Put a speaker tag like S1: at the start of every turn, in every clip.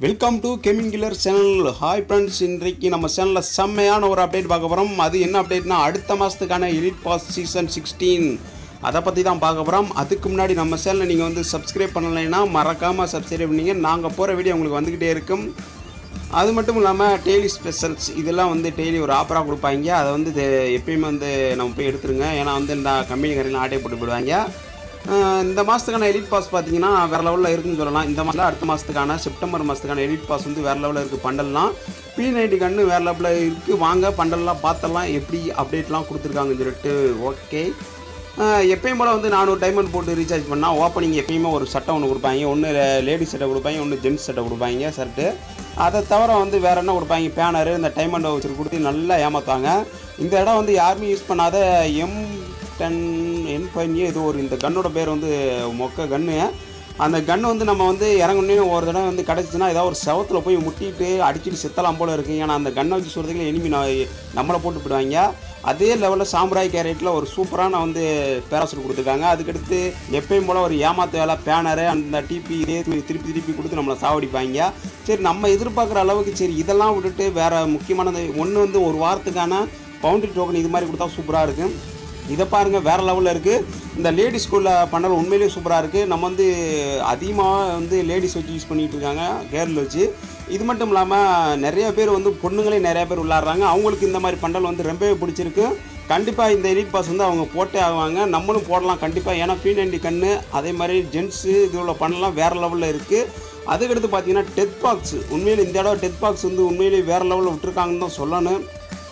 S1: welcome to gaming killer channel hi friends இன்றைக்கு நம்ம சேனலில் செம்மையான ஒரு அப்டேட் பார்க்க போகிறோம் அது என்ன அப்டேட்னா அடுத்த மாதத்துக்கான எலிட் பாஸ் சீசன் சிக்ஸ்டீன் அதை பற்றி தான் பார்க்க போகிறோம் அதுக்கு முன்னாடி நம்ம சேனலை நீங்கள் வந்து சப்ஸ்கிரைப் பண்ணலைன்னா மறக்காமல் சப்ஸ்கிரைப் பண்ணீங்க நாங்கள் போகிற வீடியோ உங்களுக்கு வந்துக்கிட்டே இருக்கும் அது மட்டும் இல்லாமல் டெய்லி ஸ்பெஷல்ஸ் இதெல்லாம் வந்து டெய்லி ஒரு ஆஃபராக கொடுப்பாங்க அதை வந்து இது எப்பயுமே வந்து நம்ம போய் எடுத்துருங்க ஏன்னா வந்து இந்த கம்பெனி கரையில் ஆட்டை போட்டு போயிடுவாங்க அஹ் இந்த மாதத்துக்கான எலிட் பாஸ் பார்த்தீங்கன்னா வேறு லெவலில் இருக்குன்னு சொல்லலாம் இந்த மாதத்தில் அடுத்த மாதத்துக்கான செப்டம்பர் மாதத்துக்கான எலிட் பாஸ் வந்து வேறு லெவலில் இருக்குது பண்டல்லாம் பி நைன்டி கன்று வேறு லெவலில் இருக்குது வாங்க பண்டல்லாம் பார்த்தலாம் எப்படி அப்டேட்லாம் கொடுத்துருக்காங்கன்னு சொல்லிட்டு ஓகே எப்பயும் போல் வந்து நானூறு டைமண்ட் போட்டு ரீசார்ஜ் பண்ணால் ஓப்பனிங் எப்பயுமே ஒரு சட்டை ஒன்று கொடுப்பாங்க ஒன்று லேடிஸ் சட்டை கொடுப்பாங்க ஒன்று ஜென்ஸ் சட்டை கொடுப்பாங்க ஷர்ட்டு அதை தவிர வந்து வேறு என்ன கொடுப்பாங்க பேனரு இந்த டைமண்ட் வச்சு கொடுத்து நல்லா ஏமாற்றுவாங்க இந்த இடம் வந்து யாருமே யூஸ் பண்ணாத எம் டென் என் ஃபைவ் இது ஒரு இந்த கன்னோட பேர் வந்து மொக்க கன்று அந்த கன்று வந்து நம்ம வந்து இறங்கணுன்னே ஒரு தடவை வந்து கிடச்சிச்சின்னா ஏதாவது ஒரு செவத்தில் போய் முட்டிட்டு அடிச்சுட்டு செத்தலாம் போல இருக்கு ஏன்னா அந்த கன்னை வச்சு சொல்கிறதுக்கு எனிமி நம்மளை போட்டு போயிடுவாங்க அதே லெவலில் சாம்ராய் கேரட்டில் ஒரு சூப்பரான வந்து பேராசூட் கொடுத்துருக்காங்க அதுக்கடுத்து எப்பயும் போல் ஒரு ஏமாத்து வேலை பேனரு அந்த டிபி இதே திருப்பி திருப்பி திருப்பி கொடுத்து நம்மளை சாவடிப்பாங்க சரி நம்ம எதிர்பார்க்குற அளவுக்கு சரி இதெல்லாம் விட்டுட்டு வேறு முக்கியமானது ஒன்று வந்து ஒரு வாரத்துக்கான பவுண்டரி டோக்கன் இது மாதிரி கொடுத்தா சூப்பராக இருக்கும் இதை பாருங்கள் வேறு லெவலில் இருக்குது இந்த லேடிஸ் ஸ்கூலில் பண்ணல உண்மையிலேயே சூப்பராக இருக்குது நம்ம வந்து அதிகமாக வந்து லேடிஸ் வச்சு யூஸ் பண்ணிகிட்டு இருக்காங்க கேர்ள் வச்சு இது மட்டும் இல்லாமல் நிறைய பேர் வந்து பொண்ணுங்களே நிறைய பேர் விளாட்றாங்க அவங்களுக்கு இந்த மாதிரி பண்டல் வந்து ரொம்பவே பிடிச்சிருக்கு கண்டிப்பாக இந்த எலிட் பாஸ் வந்து அவங்க போட்டே ஆவாங்க நம்மளும் போடலாம் கண்டிப்பாக ஏன்னா பி நைன்டி கன்று அதே மாதிரி ஜென்ஸு இதோட பண்ணலாம் வேறு லெவலில் இருக்குது அதுக்கடுத்து பார்த்தீங்கன்னா டெத் பாக்ஸ் உண்மையிலே இந்த இடம் டெத் பாக்ஸ் வந்து உண்மையிலேயே வேறு லெவலில் விட்டுருக்காங்கன்னு தான் சொல்லணும்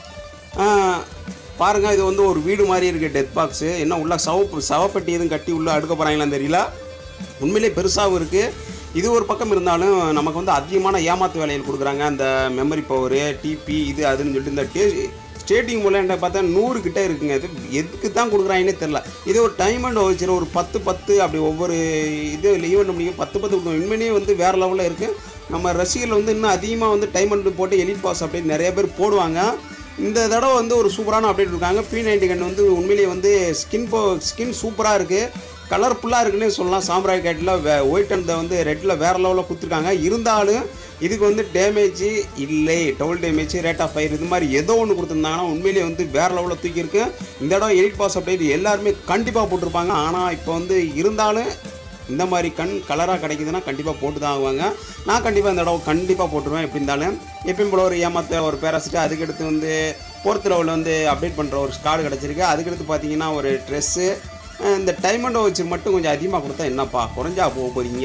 S1: பாருங்கள் இது வந்து ஒரு வீடு மாதிரி இருக்குது டெத் பாக்ஸு என்ன உள்ள சவப்பு சவப்பெட்டி எதுவும் கட்டி உள்ளே அடுக்க போகிறாங்களான்னு தெரியல உண்மையிலே பெருசாகவும் இருக்குது இது ஒரு பக்கம் இருந்தாலும் நமக்கு வந்து அதிகமான ஏமாத்து வேலைகள் கொடுக்குறாங்க அந்த மெமரி பவரு டிபி இது அதுன்னு சொல்லிட்டு இந்த டே ஸ்டேட்டிங் மூலம் என்ன பார்த்தா நூறு கிட்ட இருக்குங்க இது எதுக்கு தான் கொடுக்குறாங்கன்னே தெரில இது ஒரு டைமண்ட் வச்சுரு ஒரு பத்து பத்து அப்படி ஒவ்வொரு இது ஈவெண்ட் முடியும் பத்து பத்து கொடுக்கும் உண்மையிலேயே வந்து வேறு லெவலில் இருக்குது நம்ம ரசிகர்கள் வந்து இன்னும் அதிகமாக வந்து டைமண்ட் போட்டு எலிட் பாஸ் அப்படின்னு நிறைய பேர் போடுவாங்க இந்த தடவை வந்து ஒரு சூப்பரான அப்டேட் இருக்காங்க பி நைன்டி கன் வந்து உண்மையிலேயே வந்து ஸ்கின் போ ஸ்கின் சூப்பராக இருக்குது கலர்ஃபுல்லாக இருக்குன்னே சொல்லலாம் சாம்ராய் கேட்டில் வே ஒயிட் அண்ட் வந்து ரெட்டில் வேறு லெவலில் கொடுத்துருக்காங்க இருந்தாலும் இதுக்கு வந்து டேமேஜ் இல்லை double damage rate of fire இது மாதிரி ஏதோ ஒன்று கொடுத்துருந்தாங்கன்னா உண்மையிலேயே வந்து வேறு லெவலில் தூக்கியிருக்கு இந்த இடம் எயிட் பாஸ் அப்டேட் எல்லாருமே கண்டிப்பாக போட்டிருப்பாங்க ஆனால் இப்போ வந்து இருந்தாலும் இந்த மாதிரி கண் கலராக கிடைக்குதுன்னா கண்டிப்பாக போட்டு தான் ஆகுவாங்க நான் கண்டிப்பாக இந்த இடம் கண்டிப்பாக போட்டுருவேன் எப்படி இருந்தாலும் எப்பயும் போல ஒரு ஏமாத்த ஒரு பேராசிட்டு அதுக்கடுத்து வந்து ஃபோர்த் லெவலில் வந்து அப்டேட் பண்ணுற ஒரு ஸ்கார்டு கிடச்சிருக்கு அதுக்கடுத்து பார்த்தீங்கன்னா ஒரு ட்ரெஸ்ஸு இந்த டைமண்டை வச்சு மட்டும் கொஞ்சம் அதிகமாக கொடுத்தா என்னப்பா குறைஞ்சா போக போகிறீங்க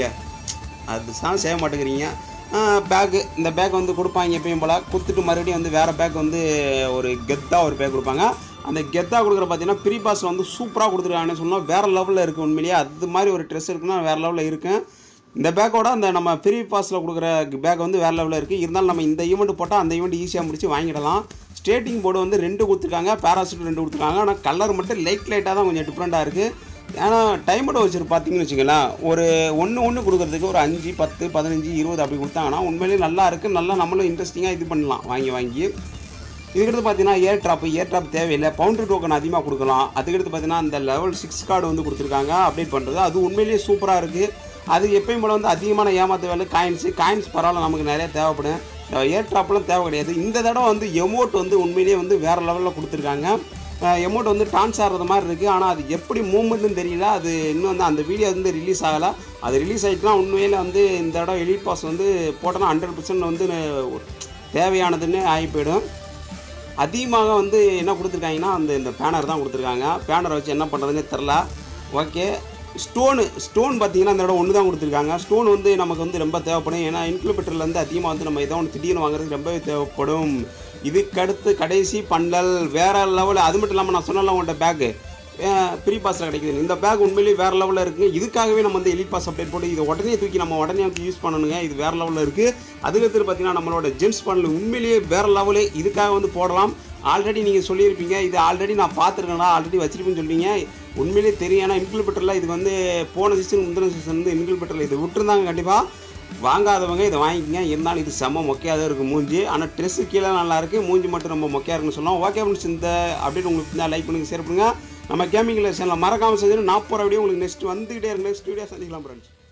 S1: அது தான் செய்ய மாட்டேங்கிறீங்க பேக்கு இந்த பேக் வந்து கொடுப்பாங்க எப்பயும் போல் கொடுத்துட்டு மறுபடியும் வந்து வேறு பேக் வந்து ஒரு கெத்தாக ஒரு பேக் கொடுப்பாங்க அந்த கெத்தாக கொடுக்குற பார்த்தீங்கன்னா ப்ரீ பாஸில் வந்து சூப்பராக கொடுத்துருக்காங்கன்னு சொன்னால் வேறு லெவலில் இருக்குது உண்மையிலேயே அது மாதிரி ஒரு ட்ரெஸ் இருக்குன்னா வேறு லெவலில் இருக்கும் இந்த பேக்கோட அந்த நம்ம ஃப்ரீ பாஸில் கொடுக்குற பேக் வந்து வேறு லெவலில் இருக்குது இருந்தாலும் நம்ம இந்த ஈவெண்ட் போட்டால் அந்த ஈவெண்ட் ஈஸியாக முடிச்சு வாங்கிடலாம் ஸ்டேட்டிங் போர்டு வந்து ரெண்டு கொடுத்துருக்காங்க பேராசூட் ரெண்டு கொடுத்துருக்காங்க ஆனால் கலர் மட்டும் லைட் லைட்டாக தான் கொஞ்சம் டிஃப்ரெண்ட்டாக இருக்குது ஏன்னா டைமோட வச்சுரு பார்த்தீங்கன்னு வச்சுங்களேன் ஒரு ஒன்று ஒன்று கொடுக்குறதுக்கு ஒரு அஞ்சு பத்து பதினஞ்சு இருபது அப்படி கொடுத்தாங்கன்னா உண்மையிலேயே நல்லா இருக்குது நல்லா நம்மளும் இன்ட்ரெஸ்டிங்காக இது பண்ணலாம் வாங்கி வாங்கி இதுக்கடுத்து பார்த்தீங்கன்னா ஏர் ட்ராப் ஏர் ட்ராப் தேவையில்லை பவுண்டரி டோக்கன் அதிகமாக கொடுக்கலாம் அதுக்கடுத்து பார்த்தீங்கன்னா அந்த லெவல் சிக்ஸ் கார்டு வந்து கொடுத்துருக்காங்க அப்டேட் பண்ணுறது அது உண்மையிலேயே சூப்பராக இருக்குது அது எப்பயும் போல வந்து அதிகமான ஏமாத்த வேலை காயின்ஸு காயின்ஸ் பரவாயில்ல நமக்கு நிறைய தேவைப்படும் ஏர் ட்ராப்லாம் தேவை கிடையாது இந்த தடவை வந்து எமௌண்ட் வந்து உண்மையிலேயே வந்து வேறு லெவலில் கொடுத்துருக்காங்க எமௌண்ட் வந்து டான்ஸ் ஆடுறது மாதிரி இருக்குது ஆனால் அது எப்படி மூவ்மெண்ட்னு தெரியல அது இன்னும் வந்து அந்த வீடியோ வந்து ரிலீஸ் ஆகலை அது ரிலீஸ் ஆகிட்டுனா உண்மையில் வந்து இந்த இடம் எலிட் பாஸ் வந்து போட்டோன்னா ஹண்ட்ரட் பர்சன்ட் வந்து தேவையானதுன்னு ஆகி போயிடும் அதிகமாக வந்து என்ன கொடுத்துருக்காங்கன்னா அந்த இந்த பேனர் தான் கொடுத்துருக்காங்க பேனரை வச்சு என்ன பண்ணுறதுன்னு தெரில ஓகே ஸ்டோனு ஸ்டோன் பார்த்தீங்கன்னா இந்த இடம் ஒன்று தான் கொடுத்துருக்காங்க ஸ்டோன் வந்து நமக்கு வந்து ரொம்ப தேவைப்படும் ஏன்னா இன்குலேட்டர்லேருந்து அதிகமாக வந்து நம்ம ஏதோ ஒன்று திடீர்னு வாங்குறதுக்கு ரொம்பவே தேவைப்படும் இதுக்கடுத்து கடைசி பண்டல் வேறு லெவலில் அது மட்டும் இல்லாமல் நான் சொன்னல உங்கள்கிட்ட பேக்கு ப்ரீ பாஸில் கிடைக்குது இந்த பேக் உண்மையிலேயே வேறு லெவலில் இருக்குது இதுக்காகவே நம்ம வந்து எலிட் பாஸ் அப்டேட் போட்டு இதை உடனே தூக்கி நம்ம உடனே வந்து யூஸ் பண்ணணுங்க இது வேறு லெவலில் இருக்குது அதுக்கடுத்து பார்த்தீங்கன்னா நம்மளோட ஜென்ஸ் பண்டல் உண்மையிலேயே வேறு லெவலு இதுக்காக வந்து போடலாம் ஆல்ரெடி நீங்கள் சொல்லியிருப்பீங்க இது ஆல்ரெடி நான் பார்த்துருக்கேன்டா ஆல்ரெடி வச்சிருப்பேன்னு சொல்லுவீங்க உண்மையிலேயே தெரியும் ஏன்னா இன்குலேட்டரில் இது வந்து போன சீசன் முந்தின சீசன் வந்து இன்குலேட்டரில் இது விட்டுருந்தாங்க கண்டிப்பாக வாங்காதவங்க இதை வாங்கிக்கங்க இருந்தாலும் இது செம்ம மொக்கையாக தான் இருக்குது மூஞ்சி ஆனால் ட்ரெஸ்ஸு கீழே நல்லா இருக்குது மூஞ்சி மட்டும் ரொம்ப மொக்கையாக இருக்குன்னு சொல்லலாம் ஓகே ஃப்ரெண்ட்ஸ் இந்த அப்டேட் உங்களுக்கு இருந்தால் லைக் பண்ணுங்கள் ஷேர் பண்ணுங்கள் நம்ம கேமிங்கில் சேனலில் மறக்காமல் செஞ்சு நான் போகிற வீடியோ உங்களுக்கு நெக்ஸ்ட் வந்துகிட்டே இருக்கு நெக்ஸ்ட் வீடியோ சந்திக்கலாம் ஃப்ரெண்ட்ஸ்